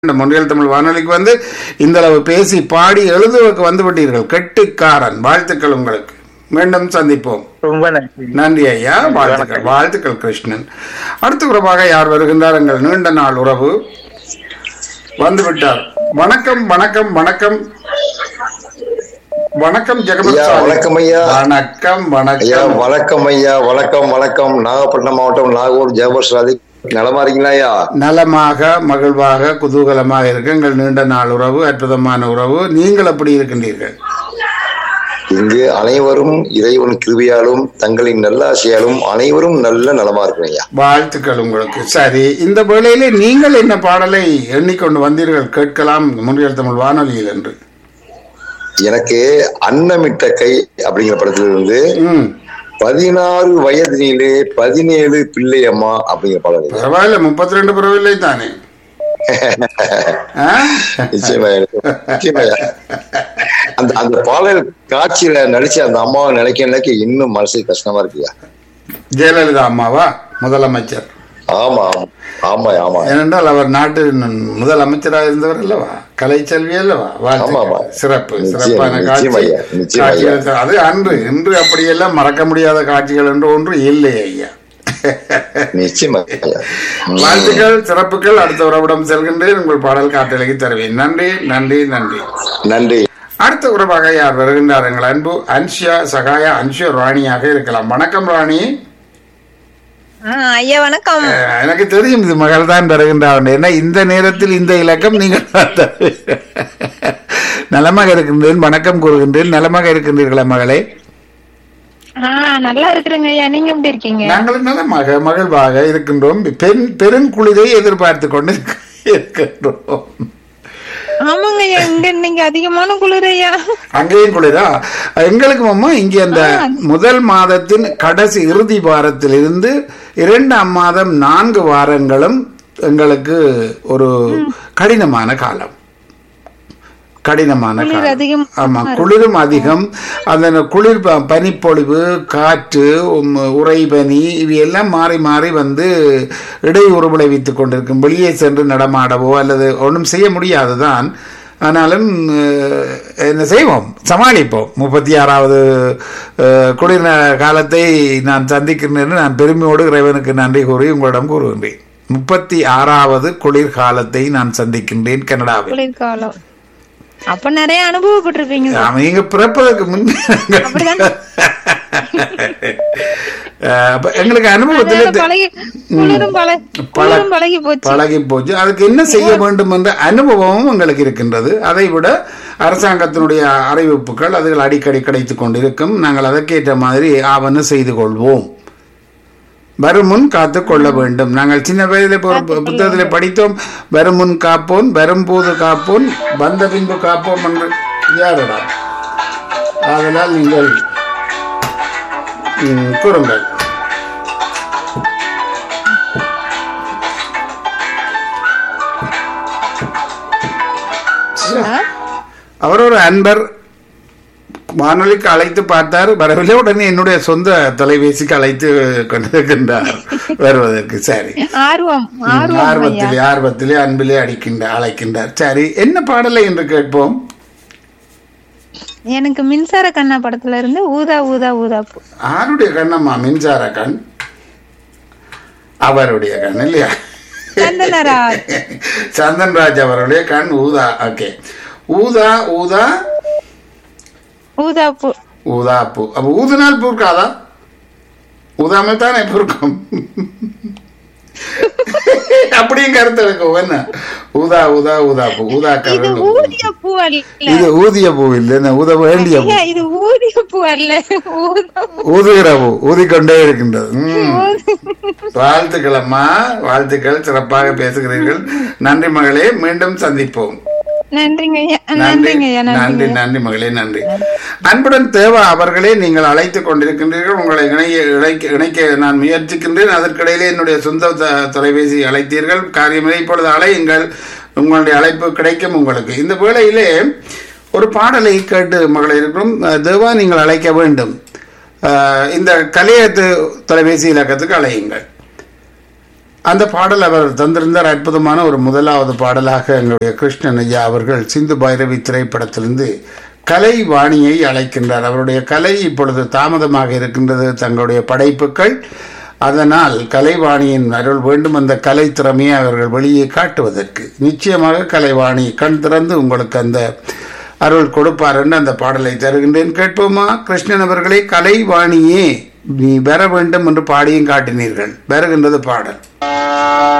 இந்த முன்றியல் தமிழ் வானொலிக்கு வந்து இந்த அளவு பேசி பாடி எழுதுவதற்கு வந்து விட்டீர்கள் கெட்டிக்காரன் வாழ்த்துக்கள் உங்களுக்கு மீண்டும் சந்திப்போம் ரொம்ப நன்றி நன்றி ஐயா வாழ்த்துக்கள் வாழ்த்துக்கள் கிருஷ்ணன் அடுத்த உறவாக யார் வருகின்றார் எங்கள் நீண்ட நாள் உறவு வந்து விட்டார் வணக்கம் வணக்கம் வணக்கம் வணக்கம் ஜெகபத் ஐயா, சாமி. வணக்கம் ஐயா. வணக்கம் ஐயா வணக்கம் வணக்கம் ஐயா வணக்கம் வணக்கம் நாகப்பட்டினம் மாவட்டம் நாகூர் ஜெயபர் சாதி நலமா இருக்கீங்களா ஐயா நலமாக மகிழ்வாக குதூகலமாக இருக்க எங்கள் நீண்ட நாள் உறவு அற்புதமான உறவு நீங்கள் எப்படி இருக்கின்றீர்கள் இங்கு அனைவரும் இறைவன் கிருபையாலும் தங்களின் நல்லாசையாலும் அனைவரும் நல்ல நலமா இருக்கணும் ஐயா வாழ்த்துக்கள் உங்களுக்கு சரி இந்த வேளையிலே நீங்கள் என்ன பாடலை எண்ணிக்கொண்டு வந்தீர்கள் கேட்கலாம் முன்றியல் தமிழ் வானொலியில் என்று எனக்கு அன்னமிட்ட கை அப்படிங்கிற படத்துல இருந்து ம் பதினாறு வயதினிலே பதினேழு பிள்ளையம்மா அப்படிங்கிற பாடல் ஐயா. பரவாயில்ல முப்பத்தி ரெண்டு பரவாயில்லை தானே ஆ? நிச்சயமா ஐயா. நிச்சயமா ஐயா. அந்த அந்த பாடல் காட்சியில நடிச்ச அந்த அம்மாவை நினைக்க நினைக்க இன்னும் மனசு கஷ்டமா இருக்குயா ஜெயலலிதா அம்மாவா முதலமைச்சர் ஆமா ஆமா ஆமா ஆமா ஏனென்றால் அவர் நாட்டின் முதலமைச்சராக இருந்தவர் அல்லவா கலைச்செல்வி அல்லவா வாழ்த்துக்கள். ஆமா, ஆமா. சிறப்பு நிச்சயம், சிறப்பான காட்சி நிச்சயம் ஐயா, நிச்சயம் ஐயா. காட்சிகள் அது அன்று இன்று அப்படியெல்லாம் மறக்க முடியாத காட்சிகள் என்று ஒன்று இல்லை ஐயா நிச்சயமா ஐயா. ம். வாழ்த்துக்கள் சிறப்புகள் அடுத்த உறவிடம் செல்கின்றேன் உங்கள் பாடல் காட்டலைக்கு தருவேன் நன்றி நன்றி நன்றி நன்றி அடுத்த உறவாக யார் வருகின்றார் எங்கள் அன்பு அன்ஷியா சகாயா அன்ஷியா ராணியாக இருக்கலாம் வணக்கம் ராணி ஆ, ஐயா வணக்கம் அஹ், எனக்கு தெரியும் இது மகள் தான் தருகின்றார் ஏன்னா இந்த நேரத்தில் இந்த இலக்கம் நீங்கள் தான் தருவீர்கள். நலமாக இருக்கின்றேன் வணக்கம் கூறுகின்றேன் நலமாக இருக்கின்றீர்களா மகளே ஆ நல்லா இருக்கிறேங்க ஐயா நீங்க எப்படி இருக்கீங்க நாங்கள் நலமாக மகிழ்வாக இருக்கின்றோம் பெண் பெருங்குளிரை எதிர்பார்த்து கொண்டு இருக்கின்றோம் ஆமாங்க ஐயா இங்க இன்னைக்கு அதிகமான குளிர் ஐயா அங்கேயும் குளிரா எங்களுக்கு அம்மா இங்கே அந்த முதல் மாதத்தின் கடைசி இறுதி வாரத்திலிருந்து இரண்டாம் மாதம் நான்கு வாரங்களும் எங்களுக்கு ஒரு கடினமான காலம் கடினமான குளிர் காலம் அதிகம் ஆமா குளிரும் அதிகம் அந்த குளிர் ப- பனிப்பொழிவு காற்று உம், உறைபனி இவையெல்லாம் மாறி மாறி வந்து இடையூறு விளைவித்துக் கொண்டிருக்கும் வெளியே சென்று நடமாடவோ அல்லது ஒன்றும் செய்ய முடியாதுதான் ஆனாலும் அஹ், என்ன செய்வோம் சமாளிப்போம் முப்பத்தி ஆறாவது அஹ், குளிர் ந- காலத்தை நான் சந்திக்கிறேன் என்று நான் பெருமையோடு இறைவனுக்கு நன்றி கூறி உங்களிடம் கூறுகின்றேன் முப்பத்தி ஆறாவது குளிர் காலத்தை நான் சந்திக்கின்றேன் கனடாவில் குளிர்காலம் அப்ப நிறைய அனுபவப்பட்டிருப்பீங்க ஆமா, நீங்க பிறப்பதற்கு முன்பே அப்படிதான். அஹ், அப்ப எங்களுக்கு அனுபவத்தில் அதனால பழகி குளிரும் பழ குளிரும் பழகி போச்சு பழகி போச்சு அதுக்கு என்ன செய்ய வேண்டும் என்ற அனுபவமும் எங்களுக்கு இருக்கின்றது அதை விட அரசாங்கத்தினுடைய அறிவிப்புகள் அதுகள் அடிக்கடி கிடைத்துக் கொண்டிருக்கும் நாங்கள் அதற்கேற்ற மாதிரி ஆவணம் செய்து கொள்வோம் வரும் முன் காத்து கொள்ள வேண்டும் நாங்கள் சின்ன வயதில் இப்போ ஒரு பு- புத்தகத்தில் படித்தோம் வரும் முன் காப்போன் வரும்போது காப்போன் வந்த பின்பு காப்போம் என்று யாரடா ஆதலால் நீங்கள் ம், கூறுங்கள் ஆ? அவர் ஒரு அன்பர் வானொலிக்கு அழைத்து பார்த்தார் வரவில்லை உடனே என்னுடைய சொந்த தொலைபேசிக்கு அழைத்து கொண்டிருக்கின்றார் வருவதற்கு சரி ஆர்வம் ஆர்வம் ஐயா ஆர்வத்திலே ஆர்வத்திலே அன்பிலே அடிக்கின்ற அழைக்கின்றார் சரி என்ன பாடலை என்று கேட்போம் எனக்கு மின்சார கண்ணா படத்துல இருந்து ஊதா ஊதா ஊதா பூ ஆருடைய கண்ணம்மா மின்சார கண் அவருடைய கண் இல்லையா சந்தனராஜ் சந்தன்ராஜ் அவருடைய கண் ஊதா ஓகே ஊதா ஊதா ஊதா பூ ஊதா பூ அப்ப ஊதுனால் பூ இருக்காதா ஊதாம தானே பூ இருக்கும் அப்படியும் கருத்து இருக்கும் என்ன ஊதா ஊதா ஊதா பூ ஊதா இது கரல் ஊதிய பூ அல்ல இது ஊதிய பூ இல்லை என்ன ஊத வேண்டிய பூ ஐயா, இது ஊதிய பூ அல்ல ஊதா பூ. ஊதுகிற பூ ஊதிக்கொண்டே இருக்கின்றது ம். வாழ்த்துக்கள் அம்மா வாழ்த்துக்கள் சிறப்பாக பேசுகிறீர்கள் நன்றி மகளே மீண்டும் சந்திப்போம் நன்றிங்க ஐயா நன்றி நன்றிங்க ஐயா நன்றி நன்றிங்க நன்றி மகளே நன்றி அன்புடன் தேவா அவர்களே நீங்கள் அழைத்துக் கொண்டிருக்கின்றீர்கள் உங்களை இணைய இணைக்க இணைக்க நான் முயற்சிக்கின்றேன் அதற்கிடையிலே என்னுடைய சொந்த த- தொலைபேசி அழைத்தீர்கள் காரியமில்லை இப்பொழுது அழையுங்கள் உங்களுடைய அழைப்பு கிடைக்கும் உங்களுக்கு இந்த வேளையிலே ஒரு பாடலை கேட்டு மகளை இருக்கிறோம் அஹ், தேவா நீங்கள் அழைக்க வேண்டும் அஹ், இந்த கலையத்து தொலைபேசி இலக்கத்துக்கு அழையுங்கள் அந்த பாடல் அவர் தந்திருந்தார் அற்புதமான ஒரு முதலாவது பாடலாக எங்களுடைய கிருஷ்ணன் ஐயா அவர்கள் சிந்து பைரவி திரைப்படத்திலிருந்து கலை வாணியை அழைக்கின்றார் அவருடைய கலை இப்பொழுது தாமதமாக இருக்கின்றது தங்களுடைய படைப்புகள் அதனால் கலைவாணியின் அருள் வேண்டும் அந்த கலை திறமையை அவர்கள் வெளியே காட்டுவதற்கு நிச்சயமாக கலைவாணி கண் திறந்து உங்களுக்கு அந்த அருள் கொடுப்பார் என்று அந்த பாடலை தருகின்றேன் கேட்போமா கிருஷ்ணன் அவர்களே கலைவாணியே நீ பெற வேண்டும் என்று பாடியும் காட்டினீர்கள் பெறுகின்றது பாடல்